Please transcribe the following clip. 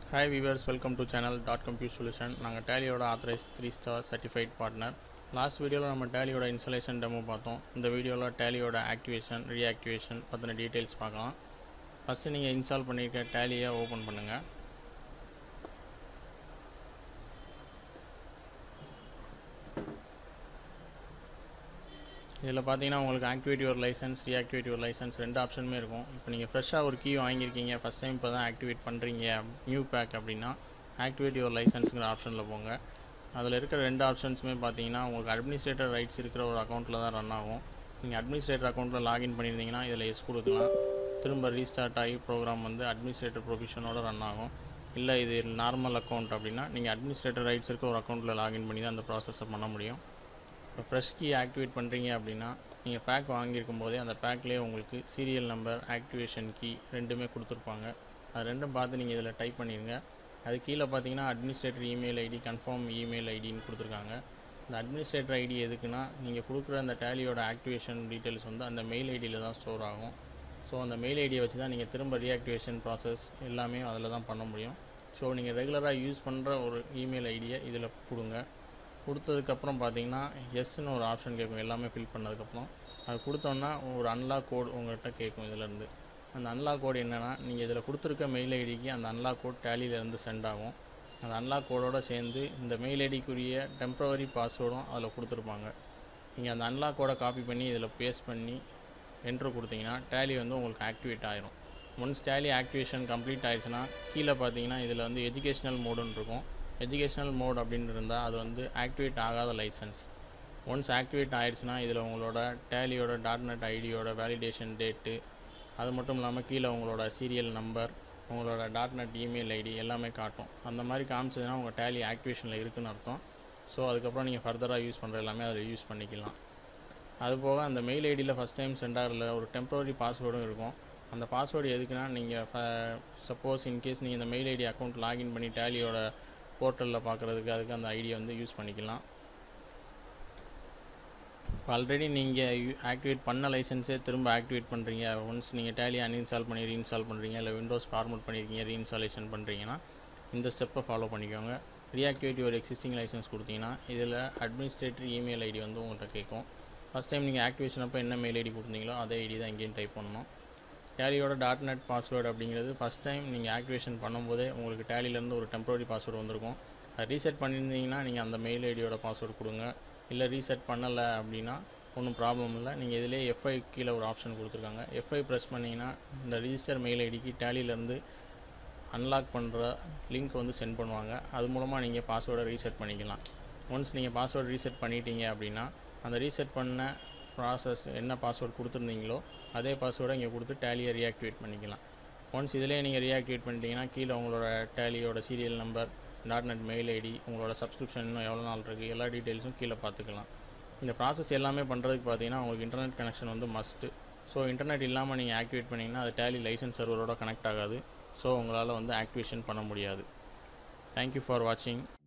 hi viewers welcome to channel dot compute solution நாங்கள் டேலியோட authorise three star certified partner last வீடியோவில் நம்ம டேலியோட இன்ஸ்டலேஷன் டெமோ பார்த்தோம் இந்த வீடியோவில் டேலியோட ஆக்டிவேஷன் ரீஆக்டிவேஷன் பற்றின டீட்டெயில்ஸ் பார்க்கலாம் ஃபஸ்ட்டு நீங்கள் இன்ஸ்டால் பண்ணியிருக்க டேலியை ஓப்பன் பண்ணுங்கள் இதில் பார்த்தீங்கன்னா உங்களுக்கு activate your licence reactivate your licence ரெண்டு ஆப்ஷனுமே இருக்கும் இப்போ நீங்கள் ஃப்ரெஷ்ஷாக ஒரு கீ வாங்கியிருக்கீங்க ஃபஸ்ட் டைம் இப்போ தான் ஆக்டிவேட் பண்ணுறீங்க நியூ பேக் அப்படின்னா ஆக்டிவேட் யுவர் லைசன்ஸுங்கிற ஆப்ஷனில் போங்க அதில் இருக்கிற ரெண்டு ஆப்ஷன்ஸுமே பார்த்தீங்கன்னா உங்களுக்கு அட்மினிஸ்ட்ரேட்டர் ரைட்ஸ் இருக்கிற ஒரு அக்கௌண்ட்டில் தான் ரன் ஆகும் நீங்கள் அட்மினிஸ்ட்ரேட்டர் அக்கௌண்ட்டில் லாகின் பண்ணியிருந்தீங்கன்னா இதில் எஸ் கொடுக்கலாம் திரும்ப ரீஸ்டார்ட் ஆகி ப்ரோக்ராம் வந்து அட்மினிஸ்ட்ரேட்டர் ப்ரொவிஷனோட ரன் ஆகும் இல்லை இது நார்மல் அக்கௌண்ட் அப்படின்னா நீங்கள் அட்மினிஸ்ட்ரேட்டர் ரைட்ஸ் இருக்க ஒரு அக்கௌண்ட்டில் லாகின் பண்ணி தான் அந்த ப்ராசஸை பண்ண முடியும் இப்போ ஃப்ரெஷ் கீ ஆக்டிவேட் பண்ணுறீங்க அப்படின்னா நீங்கள் பேக் வாங்கியிருக்கும் போதே அந்த பேக்லேயே உங்களுக்கு சீரியல் நம்பர் ஆக்டிவேஷன் கீ ரெண்டுமே கொடுத்துருப்பாங்க அது ரெண்டும் பார்த்து நீங்கள் இதில் டைப் பண்ணிடுங்க அது கீழே பார்த்தீங்கன்னா administrator email ID confirm email ஐடின்னு கொடுத்துருக்காங்க இந்த அட்மினிஸ்ட்ரேட்டர் ஐடி எதுக்குன்னா நீங்கள் கொடுக்குற அந்த டேலியோட ஆக்டிவேஷன் டீட்டெயில்ஸ் வந்து அந்த மெயில் ஐடியில் தான் ஸ்டோர் ஆகும் ஸோ அந்த மெயில் ஐடியை வச்சு தான் நீங்கள் திரும்ப ரீஆக்டிவேஷன் ப்ராசஸ் எல்லாமே அதில் தான் பண்ண முடியும் ஸோ நீங்கள் ரெகுலராக யூஸ் பண்ணுற ஒரு இமெயில் ஐடியை இதில் கொடுங்க கொடுத்ததுக்கப்புறம் பார்த்தீங்கன்னா எஸ்ன்னு ஒரு ஆப்ஷன் கேட்கும் எல்லாமே ஃபில் பண்ணதுக்கப்புறம் அது கொடுத்தோன்னா ஒரு அன்லாக் கோட் உங்கள்கிட்ட கேட்கும் இதிலேருந்து அந்த அன்லாக் கோட் என்னென்னா நீங்கள் இதில் கொடுத்துருக்க மெயில் ஐடிக்கு அந்த அன்லாக் கோட் டேலியிலேருந்து சென்ட் ஆகும் அந்த அன்லாக் கோடோடு சேர்ந்து இந்த மெயில் ஐடிக்குரிய டெம்ப்ரவரி பாஸ்வேர்டும் அதில் கொடுத்துருப்பாங்க நீங்கள் அந்த அன்லாக் கோடை காப்பி பண்ணி இதில் பேஸ்ட் பண்ணி என்ட்ரு கொடுத்தீங்கன்னா டேலி வந்து உங்களுக்கு ஆக்டிவேட் ஆயிரும் ஒன்ஸ் டேலி ஆக்டிவேஷன் கம்ப்ளீட் ஆயிடுச்சுன்னா கீழே பார்த்தீங்கன்னா இதில் வந்து எஜுகேஷ்னல் மோடுன்னு இருக்கும் எஜுகேஷ்னல் மோட் அப்படின்னு இருந்தால் அது வந்து ஆக்டிவேட் ஆகாத லைசன்ஸ் ஒன்ஸ் ஆக்டிவேட் ஆயிடுச்சுன்னா இதில் உங்களோட டேலியோட டாட் நெட் ஐடியோட வேலிடேஷன் டேட்டு அது மட்டும் இல்லாமல் கீழே உங்களோட சீரியல் நம்பர் உங்களோட டாட் நெட் இமெயில் ஐடி எல்லாமே காட்டும் அந்த மாதிரி காமிச்சதுன்னா உங்கள் டேலி ஆக்டிவேஷனில் இருக்குன்னு அர்த்தம் ஸோ அதுக்கப்புறம் நீங்கள் ஃபர்தராக யூஸ் பண்ணுற எல்லாமே அதில் யூஸ் பண்ணிக்கலாம் அதுபோக அந்த மெயில் ஐடியில் ஃபஸ்ட் டைம் சென்ட் ஆகல ஒரு டெம்பரரி பாஸ்வேர்டும் இருக்கும் அந்த பாஸ்வேர்டு எதுக்குன்னா நீங்கள் சப்போஸ் இன்கேஸ் நீங்கள் இந்த மெயில் ஐடி அக்கௌண்ட் லாகின் பண்ணி டேலியோட போர்ட்டலில் பார்க்குறதுக்கு அதுக்கு அந்த ஐடியை வந்து யூஸ் பண்ணிக்கலாம் இப்போ ஆல்ரெடி நீங்கள் ஆக்டிவேட் பண்ண லைசன்ஸே திரும்ப ஆக்டிவேட் பண்ணுறீங்க ஒன்ஸ் நீங்கள் டேலி அன்இன்ஸ்டால் பண்ணி ரீஇன்ஸ்டால் பண்ணுறீங்க இல்லை விண்டோஸ் ஃபார்மட் பண்ணியிருக்கீங்க ரீஇன்ஸ்டாலேஷன் பண்ணுறீங்கன்னா இந்த ஸ்டெப்பை ஃபாலோ பண்ணிக்கோங்க ரீஆக்டிவேட் யுவர் எக்ஸிஸ்டிங் லைசன்ஸ் கொடுத்தீங்கன்னா இதில் அட்மினிஸ்ட்ரேட்டர் இமெயில் ஐடி வந்து உங்கள்கிட்ட கேட்கும் ஃபஸ்ட் டைம் நீங்கள் ஆக்டிவேஷன் அப்போ என்ன மெயில் ஐடி கொடுத்தீங்களோ அதே ஐடி தான் இங்கேயும் டைப் பண்ணணும் டேலியோட டாட் நெட் பாஸ்வேர்டு அப்படிங்கிறது ஃபஸ்ட் டைம் நீங்கள் ஆக்டிவேஷன் பண்ணும்போதே உங்களுக்கு டேலியிலேருந்து ஒரு டெம்பரரி பாஸ்வேர்டு வந்திருக்கும் அது ரீசெட் பண்ணியிருந்தீங்கன்னா நீங்கள் அந்த மெயில் ஐடியோட பாஸ்வேர்டு கொடுங்க இல்லை ரீசெட் பண்ணலை அப்படின்னா ஒன்றும் ப்ராப்ளம் இல்லை நீங்கள் இதிலே எஃப்ஐ கீழே ஒரு ஆப்ஷன் கொடுத்துருக்காங்க எஃப்ஐ ப்ரெஸ் பண்ணிங்கன்னா இந்த ரிஜிஸ்டர் மெயில் ஐடிக்கு டேலியிலேருந்து அன்லாக் பண்ணுற லிங்க் வந்து சென்ட் பண்ணுவாங்க அது மூலமாக நீங்கள் பாஸ்வேர்டை ரீசெட் பண்ணிக்கலாம் ஒன்ஸ் நீங்கள் பாஸ்வேர்டு ரீசெட் பண்ணிட்டீங்க அப்படின்னா அந்த ரீசெட் பண்ண ப்ராசஸ் என்ன பாஸ்வேர்டு கொடுத்துருந்தீங்களோ அதே பாஸ்வேர்டை இங்கே கொடுத்து டேலியை ரீஆக்டிவேட் பண்ணிக்கலாம் ஒன்ஸ் இதிலே நீங்கள் ரீஆக்டிவேட் பண்ணிட்டீங்கன்னா கீழே உங்களோட டேலியோட serial number dot net mail ID உங்களோட சப்ஸ்கிரிப்ஷன் இன்னும் எவ்வளோ நாள் இருக்குது எல்லா டீட்டெயில்ஸும் கீழே பார்த்துக்கலாம் இந்த ப்ராசஸ் எல்லாமே பண்ணுறதுக்கு பார்த்தீங்கன்னா உங்களுக்கு இன்டர்நெட் கனெக்ஷன் வந்து மஸ்ட்டு ஸோ இன்டர்நெட் இல்லாமல் நீங்கள் ஆக்டிவேட் பண்ணிங்கன்னா அது டேலி லைசன்ஸ் சர்வரோட கனெக்ட் ஆகாது ஸோ உங்களால் வந்து ஆக்டிவேஷன் பண்ண முடியாது தேங்க்யூ ஃபார் வாட்சிங்